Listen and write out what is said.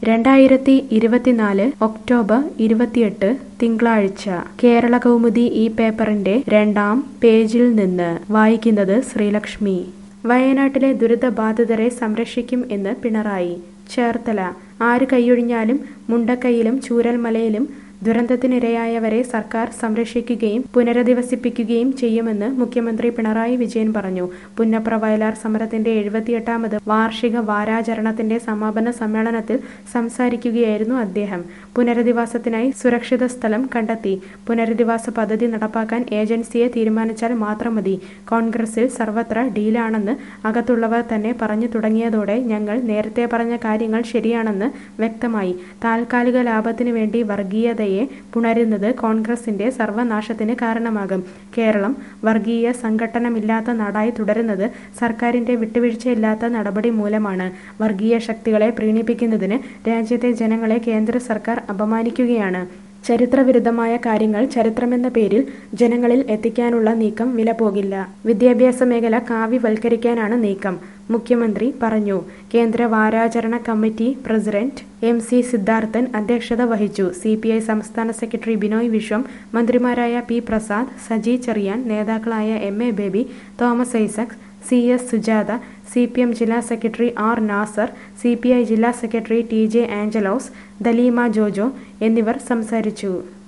രണ്ടായിരത്തി ഇരുപത്തിനാല് ഒക്ടോബർ ഇരുപത്തിയെട്ട് തിങ്കളാഴ്ച കേരള കൗമുദി ഈ പേപ്പറിന്റെ രണ്ടാം പേജിൽ നിന്ന് വായിക്കുന്നത് ശ്രീലക്ഷ്മി വയനാട്ടിലെ ദുരിതബാധിതരെ സംരക്ഷിക്കും എന്ന് പിണറായി ചേർത്തല ആര് കൈയൊഴിഞ്ഞാലും മുണ്ടക്കൈയിലും ചൂരൽമലയിലും ദുരന്തത്തിനിരയായവരെ സർക്കാർ സംരക്ഷിക്കുകയും പുനരധിവസിപ്പിക്കുകയും ചെയ്യുമെന്ന് മുഖ്യമന്ത്രി പിണറായി വിജയൻ പറഞ്ഞു പുന്നപ്ര വയലാർ സമരത്തിന്റെ എഴുപത്തിയെട്ടാമത് വാർഷിക വാരാചരണത്തിന്റെ സമാപന സമ്മേളനത്തിൽ സംസാരിക്കുകയായിരുന്നു അദ്ദേഹം പുനരധിവാസത്തിനായി സുരക്ഷിത സ്ഥലം കണ്ടെത്തി പുനരധിവാസ പദ്ധതി നടപ്പാക്കാൻ ഏജൻസിയെ തീരുമാനിച്ചാൽ മാത്രം മതി കോൺഗ്രസിൽ സർവത്ര ഡീലാണെന്ന് അകത്തുള്ളവർ തന്നെ പറഞ്ഞു തുടങ്ങിയതോടെ ഞങ്ങൾ നേരത്തെ പറഞ്ഞ കാര്യങ്ങൾ ശരിയാണെന്ന് വ്യക്തമായി താൽക്കാലിക ലാഭത്തിനു വേണ്ടി വർഗീയതയെ പുണരുന്നത് കോൺഗ്രസിന്റെ സർവനാശത്തിന് കാരണമാകും കേരളം വർഗീയ സംഘട്ടനമില്ലാത്ത നാടായി തുടരുന്നത് സർക്കാരിന്റെ വിട്ടുവീഴ്ചയില്ലാത്ത നടപടി മൂലമാണ് വർഗീയ ശക്തികളെ പ്രീണിപ്പിക്കുന്നതിന് രാജ്യത്തെ ജനങ്ങളെ കേന്ദ്ര സർക്കാർ അപമാനിക്കുകയാണ് ചരിത്രവിരുദ്ധമായ കാര്യങ്ങൾ ചരിത്രമെന്ന പേരിൽ ജനങ്ങളിൽ എത്തിക്കാനുള്ള നീക്കം വിലപോകില്ല വിദ്യാഭ്യാസ മേഖല കാവ്യവൽക്കരിക്കാനാണ് നീക്കം മുഖ്യമന്ത്രി പറഞ്ഞു കേന്ദ്ര വാരാചരണ committee president M C Siddharthan അധ്യക്ഷത വഹിച്ചു സി പി ഐ സംസ്ഥാന സെക്രട്ടറി ബിനോയ് വിശ്വം മന്ത്രിമാരായ പി പ്രസാദ് സജി ചെറിയാൻ നേതാക്കളായ M A Baby Thomas Isaac C S Sujatha C P M ജില്ലാ സെക്രട്ടറി R Nasar C P I ജില്ലാ സെക്രട്ടറി ടി ജെ ആഞ്ചലോസ് ദലീമ ജോജോ എന്നിവർ സംസാരിച്ചു